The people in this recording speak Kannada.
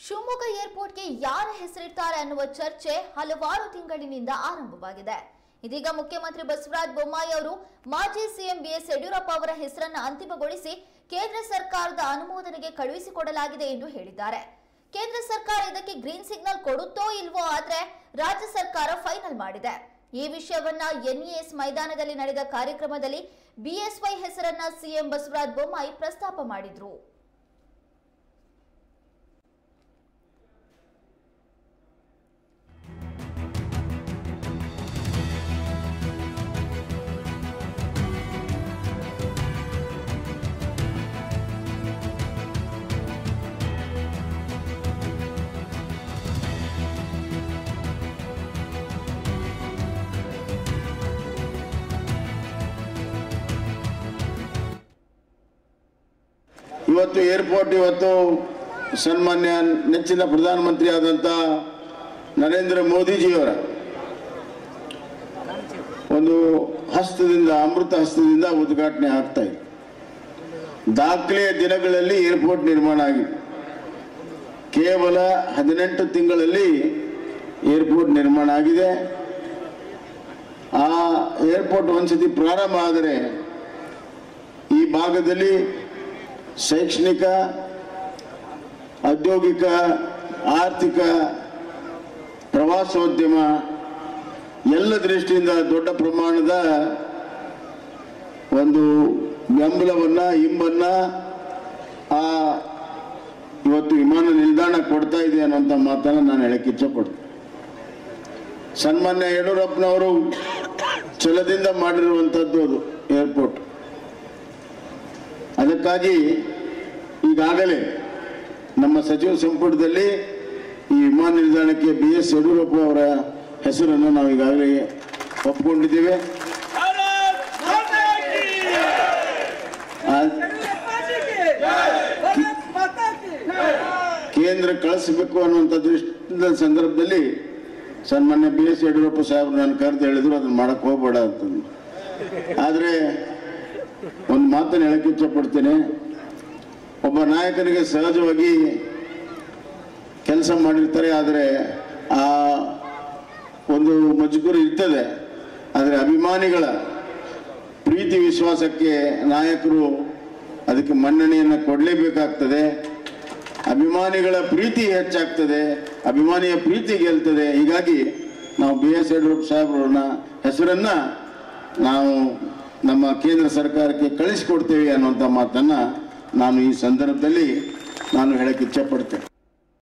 ಶಿವಮೊಗ್ಗ ಏರ್ಪೋರ್ಟ್ಗೆ ಯಾರ ಹೆಸರಿಡ್ತಾರೆ ಅನ್ನುವ ಚರ್ಚೆ ಹಲವಾರು ತಿಂಗಳಿನಿಂದ ಆರಂಭವಾಗಿದೆ ಇದೀಗ ಮುಖ್ಯಮಂತ್ರಿ ಬಸವರಾಜ ಬೊಮ್ಮಾಯಿ ಅವರು ಮಾಜಿ ಸಿಎಂ ಬಿಎಸ್ ಯಡಿಯೂರಪ್ಪ ಅವರ ಹೆಸರನ್ನ ಅಂತಿಮಗೊಳಿಸಿ ಕೇಂದ್ರ ಸರ್ಕಾರದ ಅನುಮೋದನೆಗೆ ಕಳುಹಿಸಿಕೊಡಲಾಗಿದೆ ಎಂದು ಹೇಳಿದ್ದಾರೆ ಕೇಂದ್ರ ಸರ್ಕಾರ ಇದಕ್ಕೆ ಗ್ರೀನ್ ಸಿಗ್ನಲ್ ಕೊಡುತ್ತೋ ಇಲ್ವೋ ಆದ್ರೆ ರಾಜ್ಯ ಸರ್ಕಾರ ಫೈನಲ್ ಮಾಡಿದೆ ಈ ವಿಷಯವನ್ನ ಎನ್ಇಎಸ್ ಮೈದಾನದಲ್ಲಿ ನಡೆದ ಕಾರ್ಯಕ್ರಮದಲ್ಲಿ ಬಿಎಸ್ವೈ ಹೆಸರನ್ನ ಸಿಎಂ ಬಸವರಾಜ ಬೊಮ್ಮಾಯಿ ಪ್ರಸ್ತಾಪ ಮಾಡಿದ್ರು ಇವತ್ತು ಏರ್ಪೋರ್ಟ್ ಇವತ್ತು ಸನ್ಮಾನ್ಯ ನೆಚ್ಚಿನ ಪ್ರಧಾನಮಂತ್ರಿ ಆದಂಥ ನರೇಂದ್ರ ಮೋದಿಜಿಯವರ ಒಂದು ಹಸ್ತದಿಂದ ಅಮೃತ ಹಸ್ತದಿಂದ ಉದ್ಘಾಟನೆ ಆಗ್ತಾ ಇದೆ ದಾಖಲೆಯ ದಿನಗಳಲ್ಲಿ ಏರ್ಪೋರ್ಟ್ ನಿರ್ಮಾಣ ಆಗಿದೆ ಕೇವಲ ಹದಿನೆಂಟು ತಿಂಗಳಲ್ಲಿ ಏರ್ಪೋರ್ಟ್ ನಿರ್ಮಾಣ ಆಗಿದೆ ಆ ಏರ್ಪೋರ್ಟ್ ಒಂದ್ಸತಿ ಪ್ರಾರಂಭ ಆದರೆ ಈ ಭಾಗದಲ್ಲಿ ಶೈಕ್ಷಣಿಕ ಔದ್ಯೋಗಿಕ ಆರ್ಥಿಕ ಪ್ರವಾಸೋದ್ಯಮ ಎಲ್ಲ ದೃಷ್ಟಿಯಿಂದ ದೊಡ್ಡ ಪ್ರಮಾಣದ ಒಂದು ಬೆಂಬಲವನ್ನ ಇಂಬನ್ನ ಆ ಇವತ್ತು ವಿಮಾನ ನಿಲ್ದಾಣ ಕೊಡ್ತಾ ಇದೆ ಅನ್ನುವಂಥ ಮಾತನ್ನು ನಾನು ಹೇಳಕ್ಕೆ ಇಚ್ಛಪಡ್ತೀನಿ ಸನ್ಮಾನ್ಯ ಯಡಿಯೂರಪ್ಪನವರು ಛಲದಿಂದ ಮಾಡಿರುವಂಥದ್ದು ಅದು ಏರ್ಪೋರ್ಟ್ ಅದಕ್ಕಾಗಿ ಈಗಾಗಲೇ ನಮ್ಮ ಸಚಿವ ಸಂಪುಟದಲ್ಲಿ ಈ ವಿಮಾನ ನಿಲ್ದಾಣಕ್ಕೆ ಬಿ ಎಸ್ ಯಡಿಯೂರಪ್ಪ ಅವರ ಹೆಸರನ್ನು ನಾವು ಈಗಾಗಲೇ ಒಪ್ಪಿಕೊಂಡಿದ್ದೇವೆ भारत माता की ಆ माता की भारत माता की ಕೇಂದ್ರ ಕಳಿಸಬೇಕು ಅನ್ನುವಂಥ ದೃಷ್ಟಿಯಿಂದ ಸಂದರ್ಭದಲ್ಲಿ ಸನ್ಮಾನ್ಯ ಬಿ ಎಸ್ ಯಡಿಯೂರಪ್ಪ ಸಾಹೇಬರು ನಾನು ಕರೆದು ಹೇಳಿದ್ರು ಅದನ್ನ ಮಾಡಕ್ ಹೋಗ್ಬೇಡ ಅಂತಂದು ಆದರೆ ಒಂದು ಮಾತನ್ನು ಹೇಳಕ್ಕೆ ಇಚ್ಛಪಡ್ತೇನೆ ಒಬ್ಬ ನಾಯಕನಿಗೆ ಸಹಜವಾಗಿ ಕೆಲಸ ಮಾಡಿರ್ತಾರೆ ಆದರೆ ಆ ಒಂದು ಮಜಬೂರಿ ಇರ್ತದೆ ಆದರೆ ಅಭಿಮಾನಿಗಳ ಪ್ರೀತಿ ವಿಶ್ವಾಸಕ್ಕೆ ನಾಯಕರು ಅದಕ್ಕೆ ಮನ್ನಣೆಯನ್ನು ಕೊಡಲೇಬೇಕಾಗ್ತದೆ ಅಭಿಮಾನಿಗಳ ಪ್ರೀತಿ ಹೆಚ್ಚಾಗ್ತದೆ ಅಭಿಮಾನಿಯ ಪ್ರೀತಿ ಗೆಲ್ತದೆ ಹೀಗಾಗಿ ನಾವು ಬಿ ಎಸ್ ಯಡಿಯೂರಪ್ಪ ಸಾಹೇಬ್ರವ್ರನ್ನ ಹೆಸರನ್ನ ನಾವು ನಮ್ಮ ಕೇಂದ್ರ ಸರ್ಕಾರಕ್ಕೆ ಕಳಿಸಿಕೊಡ್ತೇವೆ ಅನ್ನುವಂಥ ಮಾತನ್ನ ನಾನು ಈ ಸಂದರ್ಭದಲ್ಲಿ ನಾನು ಹೇಳಕ್ಕೆ ಇಚ್ಛಪಡ್ತೇನೆ